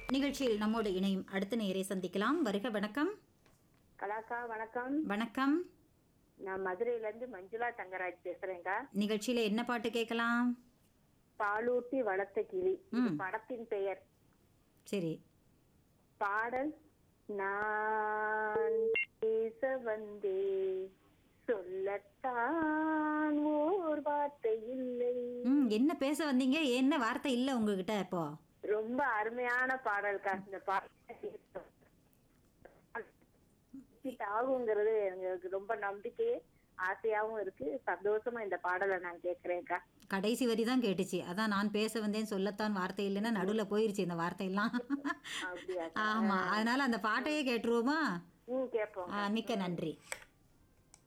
நிகழ்ச்சியில் நம்மோடு இணையும் அடுத்த நேரை சந்திக்கலாம் வருக வணக்கம் கலாக்கா வணக்கம் வணக்கம் நான் மதுரையில இருந்து மஞ்சுளா தங்கராஜ் பேசுறேங்க நிகழ்ச்சியில என்ன பாட்டு கேட்கலாம் பாலூட்டி வளர்த்த கிளி இது ம். படத்தின் பெயர் சரி பாடல் நான் பேச வந்தே சொல்லத்தான் ஓர் வார்த்தை இல்லை ம் என்ன பேச வந்தீங்க என்ன வார்த்தை இல்லை உங்ககிட்ட இப்போ ரொம்ப அருமையான பாடல்க்கா இந்த பாடல் ஆகுங்கிறது எனக்கு ரொம்ப நம்பிக்கை ஆசையாவும் இருக்கு சந்தோஷமா இந்த பாடலை நான் கேக்குறேன்க்கா கடைசி வரி தான் கேட்டுச்சு அதான் நான் பேச வந்தேன் சொல்லத்தான் வார்த்தை இல்லைன்னா நடுவில் போயிருச்சு இந்த வார்த்தையெல்லாம் அப்படியா ஆமா அதனால அந்த பாட்டையே கேட்டுருவோமா ம் கேட்போம் ஆ, மிக்க நன்றி